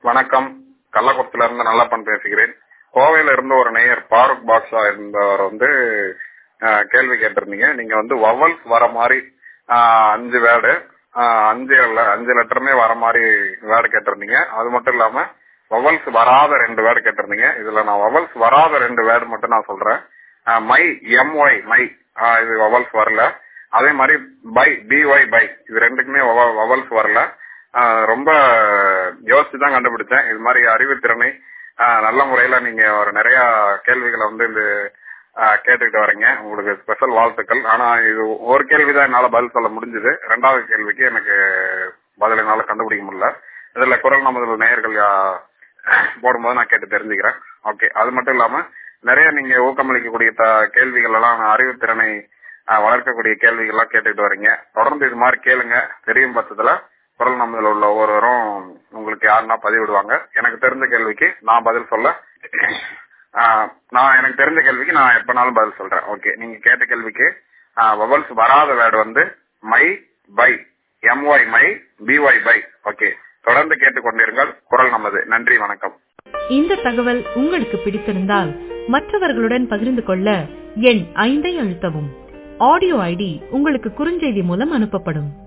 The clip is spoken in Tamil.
வணக்கம் கள்ளக்குளத்துல இருந்து நல்லப்பன் பேசுகிறேன் கோவையில இருந்து ஒரு நேயர் பாருக் பாக்ஸா இருந்தவர் வந்து அஹ், கேள்வி கேட்டிருந்தீங்க நீங்க வந்து வவல்ஸ் வர மாதிரி அஹ், அஞ்சு வேர்டு அஞ்சு இல்ல- அஞ்சு லெட்டருமே வர மாதிரி வேர்டு கேட்டிருந்தீங்க அது மட்டும் இல்லாம வவல்ஸ் வராத ரெண்டு வேர்டு கேட்டிருந்தீங்க இதுல நான் வவல்ஸ் வராத ரெண்டு வேர்டு மட்டும் நான் சொல்றேன் ah, my M Y my, ah vowels வரல அதே மாதிரி பை பிஒய் பை இது ரெண்டுக்குமே வவல்ஸ் வரல ஆஹ் ரொம்ப யோசிச்சு தான் கண்டுபிடிச்சேன் இது மாதிரி அறிவுத்திறனை ஆஹ் நல்ல முறையில நீங்க ஒரு நிறைய கேள்விகளை வந்து இந்த ஆஹ் கேட்டுக்கிட்டு வரீங்க உங்களுக்கு ஸ்பெஷல் வாழ்த்துக்கள் ஆனா இது ஒரு கேள்விதான் என்னால பதில் சொல்ல முடிஞ்சது ரெண்டாவது கேள்விக்கு எனக்கு பதில் என்னால கண்டுபிடிக்க முடியல இதுல குரல் நமது நேயர்கள் யா- போடும்போது நான் கேட்டு தெரிஞ்சுக்கிறேன் ஓகே அது மட்டும் இல்லாம நிறைய நீங்க ஊக்கமளிக்கக்கூடிய த- கேள்விகள் எல்லாம் அறிவுத்திறனை ஆஹ் வளர்க்கக்கூடிய கேள்விகள் எல்லாம் கேட்டுக்கிட்டு வரீங்க தொடர்ந்து இது மாதிரி கேளுங்க தெரியும் பட்சத்துல குரல் நம்மதில் உள்ள ஒவ்வொருவரும் உங்களுக்கு யாருன்னா பதிவிடுவாங்க எனக்கு தெரிஞ்ச கேள்விக்கு நான் பதில் சொல்ல ஆஹ் நான் எனக்கு தெரிஞ்ச கேள்விக்கு நான் எப்பனாலும் பதில் சொல்றேன் ஓகே நீங்க கேட்ட கேள்விக்கு வவல்ஸ் வராத வேர்டு வந்து my by M Y my B Y by okay தொடர்ந்து கேட்டுக்கொண்டிருங்கள் குரல் நமது நன்றி வணக்கம் இந்த தகவல் உங்களுக்கு பிடித்திருந்தால் மற்றவர்களுடன் பகிர்ந்து கொள்ள எண் ஐந்தை அழுத்தவும் ஆடியோ ஐடி உங்களுக்கு குறுஞ்செய்தி மூலம் அனுப்பப்படும்